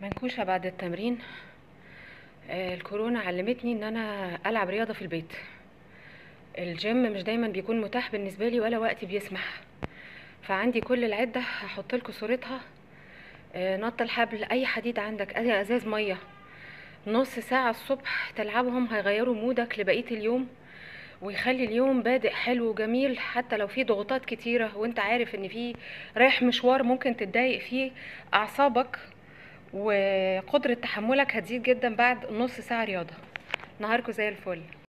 منكوشة بعد التمرين آه، الكورونا علمتني ان انا العب رياضة في البيت الجيم مش دايما بيكون متاح بالنسبة لي ولا وقتي بيسمح فعندي كل العدة هحط لكم صورتها آه، نط الحبل اي حديد عندك اي ازاز مية نص ساعة الصبح تلعبهم هيغيروا مودك لبقية اليوم ويخلي اليوم بادئ حلو وجميل حتى لو في ضغوطات كتيرة وانت عارف ان في رايح مشوار ممكن تتضايق فيه اعصابك وقدرة تحملك هتزيد جدا بعد نص ساعة رياضة نهاركم زي الفل